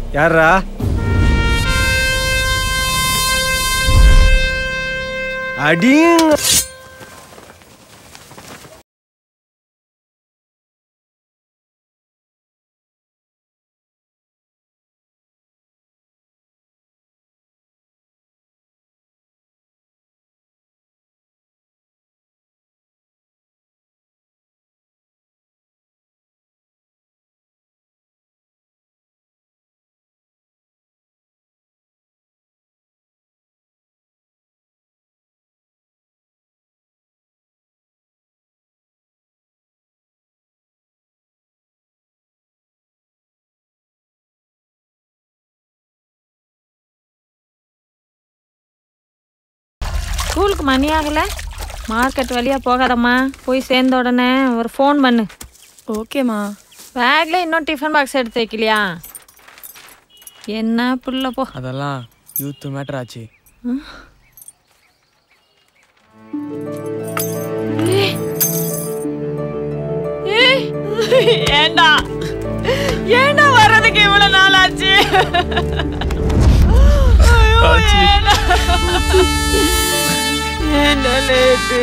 யாரா அடிங்க ஸ்கூலுக்கு மணி ஆகல மார்க்கெட் வழியா போகாதம்மா போய் சேர்ந்த உடனே ஒரு ஃபோன் பண்ணு ஓகேம்மா பேக்ல இன்னும் டிஃபன் பாக்ஸ் எடுத்து வைக்கலையா என்ன புள்ள போ அதெல்லாம் யூத் மேட்டர் ஆச்சு ஏய், ஏண்டா ஏண்டா வர்றதுக்கு இவ்வளவு நாள் ஆச்சு ஐயோ, ஏண்டா? ஏண்டா லேட்டு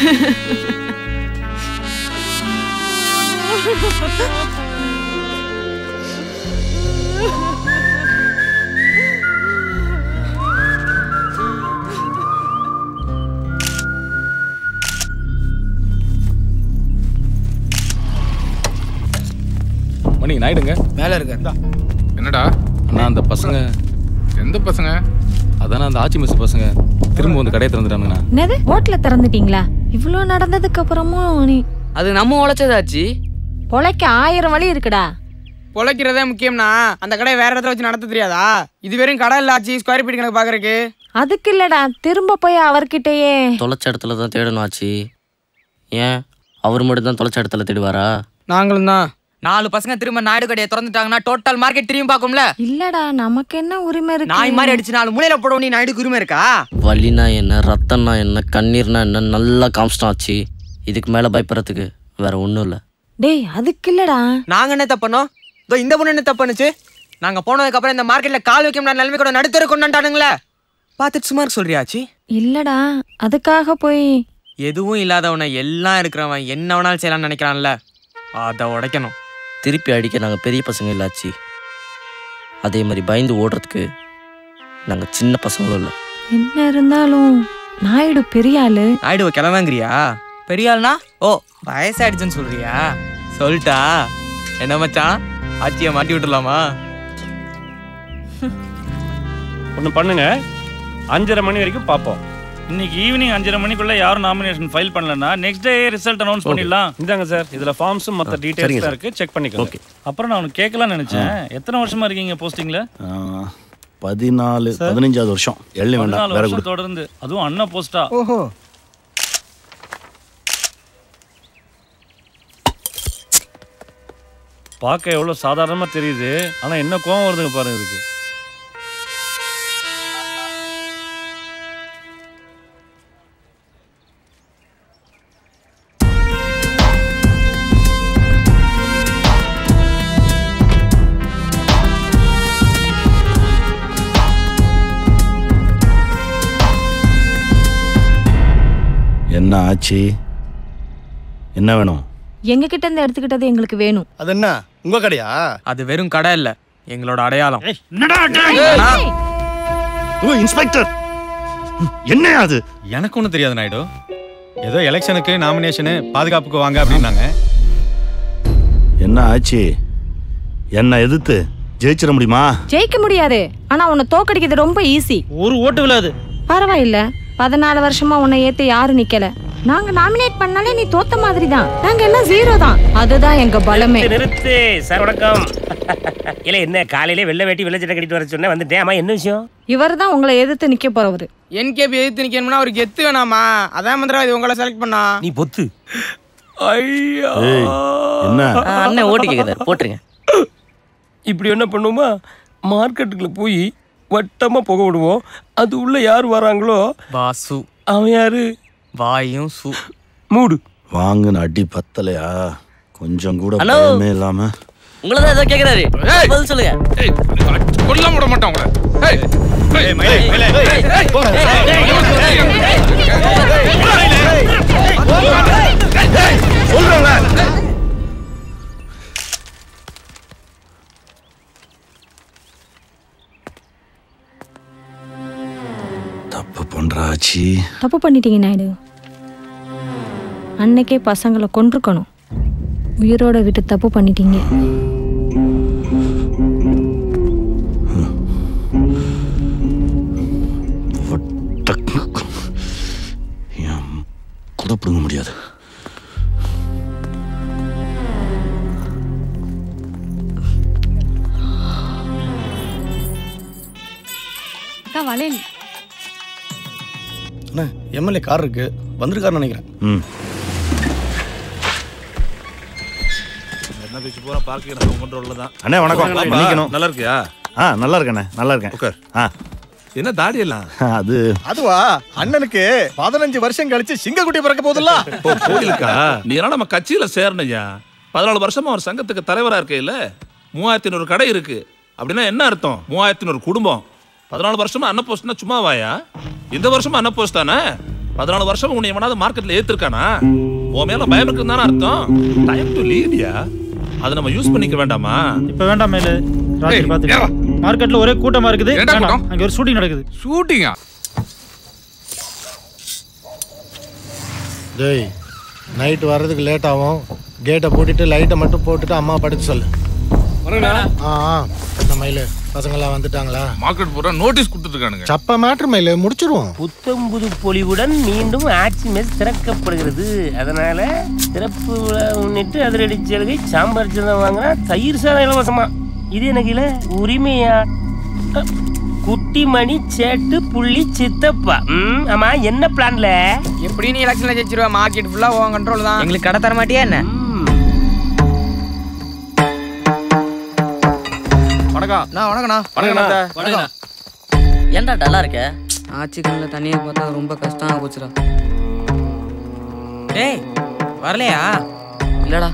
மணி நாயிடுங்க மேல இருக்க என்னடா அண்ணா அந்த பசங்க எந்த பசங்க அதானே அந்த ஆச்சி மிஸ் பசங்க திரும்ப வந்து கடையை திறந்துட்டானுங்கண்ணா என்னது ஹோட்டல திறந்துட்டீங்களா இவ்வளோ நடந்ததுக்கு அப்புறமும் நீ அது நம்ம உழைச்சதாச்சு பொழைக்க ஆயிரம் வழி இருக்குடா பொழைக்கிறதே முக்கியம்னா அந்த கடையை வேற இடத்துல வச்சு நடத்த தெரியாதா இது வெறும் கடை இல்ல ஆச்சு ஸ்கொயர் ஃபீட் கணக்கு பாக்குறதுக்கு அதுக்கு இல்லடா திரும்ப போய் அவர்கிட்டயே தொலைச்ச இடத்துல தான் தேடணும் ஆச்சு ஏன் அவர் மட்டும் தான் தொலைச்ச இடத்துல தேடுவாரா நாங்களும் தான் நாலு பசங்க திரும்ப நாயுடு கடையை திறந்துட்டாங்கன்னா டோட்டல் மார்க்கெட் திரும்பி பார்க்கும்ல இல்லடா நமக்கு என்ன உரிமை இருக்கு நாய் மாதிரி அடிச்சு நாலு மூலையில போட நீ நாயுடு உரிமை இருக்கா வலினா என்ன ரத்தம்னா என்ன கண்ணீர்னா என்ன நல்லா காமிச்சிட்டோம் ஆச்சு இதுக்கு மேலே பயப்படுறதுக்கு வேற ஒன்றும் இல்லை டேய் அதுக்கு இல்லடா நாங்க என்ன தப்பனோம் இதோ இந்த பொண்ணு என்ன தப்புனுச்சு நாங்க போனதுக்கு அப்புறம் இந்த மார்க்கெட்ல கால் வைக்க முடியாத நிலைமை கூட நடுத்தர கொண்டாண்டானுங்களே பார்த்துட்டு சும்மா இருக்க சொல்றியாச்சு இல்லடா அதுக்காக போய் எதுவும் இல்லாதவனை எல்லாம் இருக்கிறவன் என்ன வேணாலும் செய்யலாம்னு நினைக்கிறான்ல அதை உடைக்கணும் திருப்பி அடிக்க நாங்கள் பெரிய பசங்க இல்லாச்சு அதே மாதிரி பயந்து ஓடுறதுக்கு நாங்கள் சின்ன பசங்களும் இல்லை என்ன இருந்தாலும் நாயுடு பெரிய ஆளு ஆயிடுவ கிளம்புங்கிறியா பெரிய ஆள்னா ஓ வயசாயிடுச்சுன்னு சொல்றியா சொல்லிட்டா என்ன மச்சான் ஆச்சியை மாட்டி விட்டுலாமா ஒன்று பண்ணுங்க அஞ்சரை மணி வரைக்கும் பார்ப்போம் இன்னைக்கு ஈவினிங் அஞ்சரை மணிக்குள்ள யாரும் நாமினேஷன் ஃபைல் பண்ணலன்னா நெக்ஸ்ட் டே ரிசல்ட் அனௌன்ஸ் பண்ணிடலாம் இந்தாங்க சார் இதுல ஃபார்ம்ஸும் மற்ற டீடைல்ஸ் இருக்கு செக் பண்ணிக்கோங்க அப்புறம் நான் உனக்கு கேட்கலாம்னு நினைச்சேன் எத்தனை வருஷமா இருக்கீங்க போஸ்டிங்ல பதினாலு பதினஞ்சாவது வருஷம் எள்ளி வேண்டாம் பதினாலு வேற வருஷம் கொடு தொடர்ந்து அதுவும் அண்ணா போஸ்டா ஓஹோ பார்க்க எவ்வளவு சாதாரணமா தெரியுது ஆனா என்ன கோவம் வருதுங்க பாருங்க இருக்கு என்ன ஆச்சு என்ன வேணும் எங்க கிட்ட இருந்து எடுத்துக்கிட்டது எங்களுக்கு வேணும் அது என்ன உங்க கடையா அது வெறும் கடை இல்ல எங்களோட அடையாளம் ஓ இன்ஸ்பெக்டர் என்ன அது எனக்கு ஒன்றும் தெரியாது நாயுடு ஏதோ எலெக்ஷனுக்கு நாமினேஷனு பாதுகாப்புக்கு வாங்க அப்படின்னாங்க என்ன ஆச்சு என்ன எதிர்த்து ஜெயிச்சிட முடியுமா ஜெயிக்க முடியாது ஆனா உன்னை தோக்கடிக்கிறது ரொம்ப ஈஸி ஒரு ஓட்டு விழாது பரவாயில்ல பதினாலு வருஷமா உன்னை ஏத்து யாரும் நிக்கல நாங்க நாமினேட் பண்ணாலே நீ தோத்த மாதிரி தான் நாங்க எல்லாம் ஜீரோ தான் அதுதான் எங்க பலமே நிறுத்து சார் வணக்கம் இல்ல என்ன காலையில வெள்ளை வேட்டி வெள்ளை சட்டை கட்டிட்டு வர சொன்னேன் வந்துட்டேன் ஆமா என்ன விஷயம் இவர் தான் உங்களை எதிர்த்து நிக்க போறவரு என்கேபி எதிர்த்து நிக்கணும்னா ஒரு கெத்து வேணாமா அதான் மந்திரவாதி உங்களை செலக்ட் பண்ணா நீ பொத்து ஐயா ஏய் என்ன அண்ணன் ஓட்டு கேட்குறாரு போட்டுருங்க இப்படி என்ன பண்ணுவோமா மார்க்கெட்டுக்குள்ள போய் வட்டமா புக விடுவோம் அது உள்ள யார் வராங்களோ பாசு அவன் யாரு வாயும் சு மூடு வாங்கின அடி பத்தலையா கொஞ்சம் கூட ஹலோ. பயமே இல்லாம உங்களை தான் ஏதோ கேட்குறாரு பதில் சொல்லுங்க கொல்லாம விட மாட்டேன் உங்களை ஏய், ஏய், ஏய், ஏய், தப்பு பண்றாச்சி தப்பு பண்ணிட்டீங்க நாயுடு அன்னைக்கே பசங்களை கொண்டிருக்கணும் உயிரோட விட்டு தப்பு பண்ணிட்டீங்க கூட பிடுங்க முடியாது அக்கா வளையல் அண்ணா எம்எல்ஏ கார் இருக்கு வந்திருக்காருன்னு நினைக்கிறேன் ம் என்ன பேச்சு பூரா பார்க்க நம்ம கண்ட்ரோல்ல தான் அண்ணே வணக்கம் மன்னிக்கணும் நல்லா இருக்கியா ஆ நல்லா இருக்கண்ணே நல்லா இருக்கேன் உட்கார் ஆ என்ன தாடி எல்லாம் அது அதுவா அண்ணனுக்கு பதினஞ்சு வருஷம் கழிச்சு சிங்கக்குட்டி பிறக்க போதுல்ல ஓ கோயிலுக்கா நீ எல்லாம் நம்ம கட்சியில சேரணையா பதினாலு வருஷமா ஒரு சங்கத்துக்கு தலைவரா இருக்கையில மூவாயிரத்தி ஐநூறு கடை இருக்கு அப்படின்னா என்ன அர்த்தம் மூவாயிரத்தி ஐநூறு குடும்பம் பதினாலு வருஷமா அன்ன போஸ்ட்னா சும்மா வாயா இந்த வருஷமா அன்ன போஸ்ட் தானே பதினாலு வருஷம் உன்னை எவனாவது மார்க்கெட்ல ஏத்திருக்கானா உன் மேல பயம் இருக்குன்னு தானே அர்த்தம் டைம் டு லீவ்யா அதை நம்ம யூஸ் பண்ணிக்க வேண்டாமா இப்ப வேண்டாம் மேலு ஏய், ராத்திரி பார்த்து ஏறா. மார்க்கெட்ல ஒரே கூட்டமா இருக்குது என்னடா வேண்டாம். கூட்டம்? அங்க ஒரு ஷூட்டிங் நடக்குது ஷூட்டிங்கா டேய் நைட் வர்றதுக்கு லேட் ஆகும் கேட்டை பூட்டிட்டு லைட்டை மட்டும் போட்டுட்டு அம்மா படுக்க சொல்லு ஆ ஆ இந்த மயிலு பசங்களாம் வந்துட்டாங்களா மார்க்கெட் பூரா நோட்டீஸ் கொடுத்துட்டு இருக்கானுங்க சப்ப மேட்ரு மயிலு முடிச்சிருவோம் புத்தம்புது பொலிவுடன் மீண்டும் ஆட்சி மெஸ் திறக்கப்படுகிறது அதனால திறப்பு விழா முன்னிட்டு அதிரடி சலுகை சாம்பார் சாதம் வாங்கினா தயிர் சாதம் இலவசமா இது எனக்கு இல்ல உரிமையா அ, குட்டிமணி சேட்டு புள்ளி சித்தப்பா ம், ஆமா என்ன பிளான்ல எப்படி நீ எலெக்ஷன்ல ஜெயிச்சிருவ மார்க்கெட் ஃபுல்லா உன் கண்ட்ரோல் தான் எங்களுக்கு கடை தர மாட்டியா என்ன வணக்கம் நான் வணக்கண்ணா வணக்கம் ஏன்டா டல்லா இருக்க ஆச்சி கண்ணில் தண்ணியை பார்த்தா ரொம்ப கஷ்டமா போச்சுடா டேய் வரலையா இல்லடா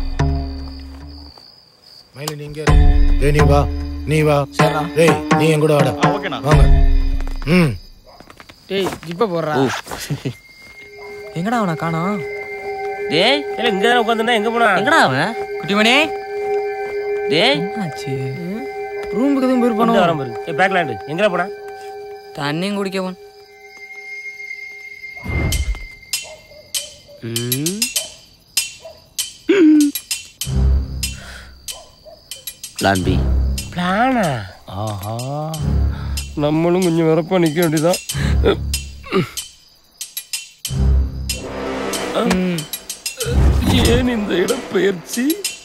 மயிலு நீங்க டேய் நீ வா நீ வா டேய் நீ என் கூட வாடா ஓகேண்ணா வாங்க ம் டேய் ஜிப்ப போடுறா எங்கடா அவனை காணோம் டேய் இல்ல இங்க தானே உட்காந்துருந்தா எங்க போனா எங்கடா அவன் குட்டிமணி டேய் ஆச்சு ரூமுக்கு எதுவும் போய் கொண்டு பண்ணுவோம் வரேன் பாரு ஏய் பேக்லாண்டு எங்கடா போனா தண்ணியும் குடிக்க போன் பிளான் பி பிளானா ஆஹா நம்மளும் கொஞ்சம் வரப்பா நிக்க வேண்டியதான் ஏன் இந்த இடப்பெயர்ச்சி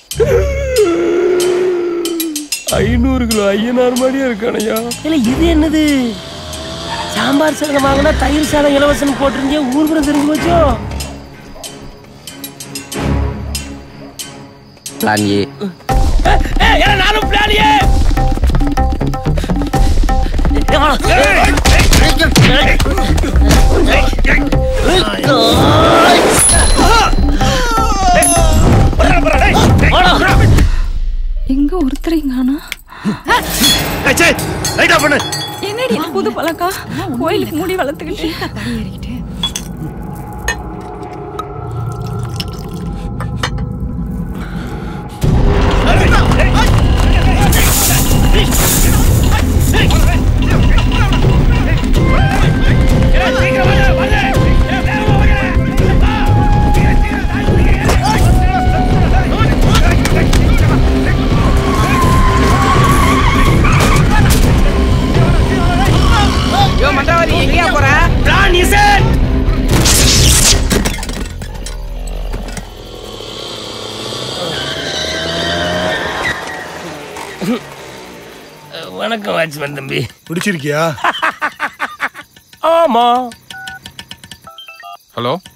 ஐநூறு கிலோ ஐயனார் மாதிரியா இருக்கானையா இல்ல இது என்னது சாம்பார் சாதம் வாங்கினா தயிர் சாதம் இலவசம் போட்டிருந்தே ஊர்புறம் தெரிஞ்சு போச்சோ பிளான் ஏ ஏய், ஏன்னா நானும் பிளானியே எங்க ஒருத்தரைங்கானா லைட்டா பண்ணு என்னடி இது புது பழக்கம் கோயிலுக்கு மூடி வளர்த்துக்கிட்டு யோ மண்டவாதி எங்கேயா போற பிளான் இஸ் வணக்கம் வாட்ச்மேன் தம்பி பிடிச்சிருக்கியா ஆமா ஹலோ